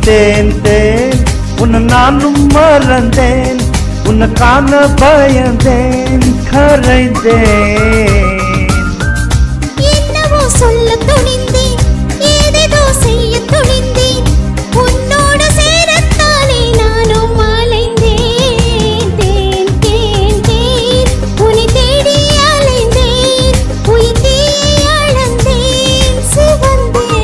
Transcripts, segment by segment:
தேன் தேன் உன்னை நானும் மறந்தேன் உன்னை காண பயந்தேன் கரைந்தேன் என்னவோ சொல்ல துணிந்தேன் ஏதேதோ செய்ய துணிந்தேன் உன்னோடு சேரத்தானே நானும் அலைந்தேன் தேன் தேன் தேன் உன்னை தேடி அலைந்தேன் உயிர் தீயை அளந்தேன் சிவந்தேன்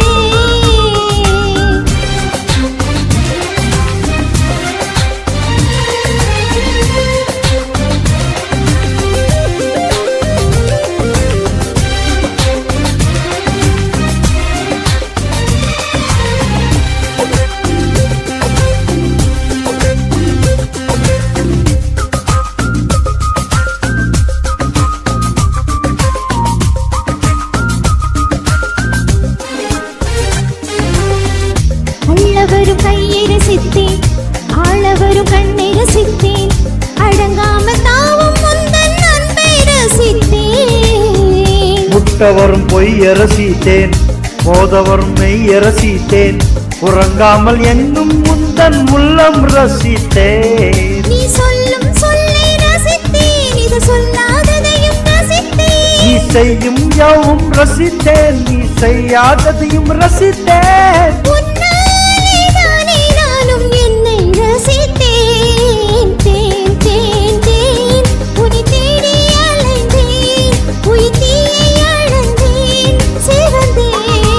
உள்ளவரும் கையை ரசித்தேன் ஆளவரும் கண்ணை ரசித்தேன் அடங்காம தாவும் முந்தன் அன்பை ரசித்தேன் முட்டவரும் பொய்ய ரசித்தேன் போதவரும் மெய்ய ரசித்தேன் உறங்காமல் எங்கும் முந்தன் உள்ளம் ரசித்தேன் நீ சொல்லும் சொல்லை ரசித்தேன் இது சொல்லாததையும் ரசித்தேன் நீ செய்யும் யாவும் ரசித்தேன் நீ செய்யாததையும் ரசித்தேன் உன்னாலே தானே நானும் என்னை ரசித்தேன் தேன் தேன் தேன் உன்னை தேடி அலைந்தேன் உயிர் தீயை அளந்தேன் சிவந்தேன்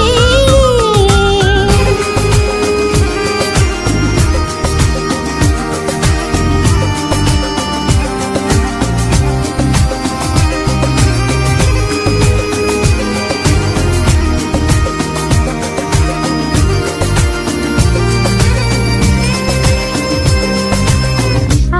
ஆ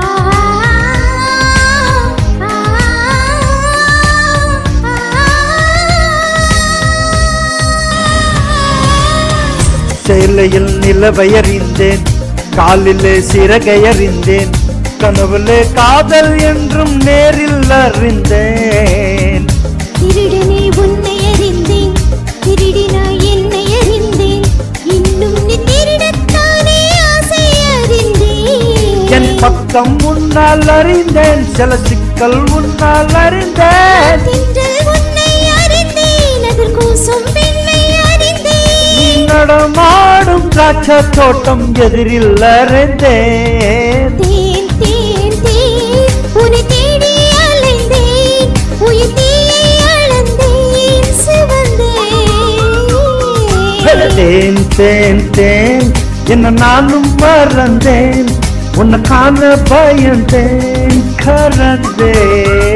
சேலையில் நிலவையறிந்தேன் காலிலே சிறகையறிந்தேன் கனவுலே காதல் என்றும் நேரில் அறிந்தேன் திருடனே உன்னை அறிந்தேன் திருடினாய் என்னை அறிந்தேன் இன்னும் நீ திருடத்தானே ஆசை அறிந்தேன் என் பக்கம் உன்னால் அறிந்தேன் சில சிக்கல் உன்னால் அறிந்தேன் தின்றல் உன்னை அறிந்தேன் அதில் கூசும் பெண்ணை நீ அறிந்தேன் நடமாடும் திராட்சை தோட்டம் எதிரில் அறிந்தேன் தேன் தேன் தேன் உன்னை தேடி அலைந்தேன் உயிர் தீயை அளந்தேன் சிவந்தேன் தேன் தேன் தேன் என்ன நானும் மறந்தேன் உன்னை காண பயந்தேன் கறந்தேன்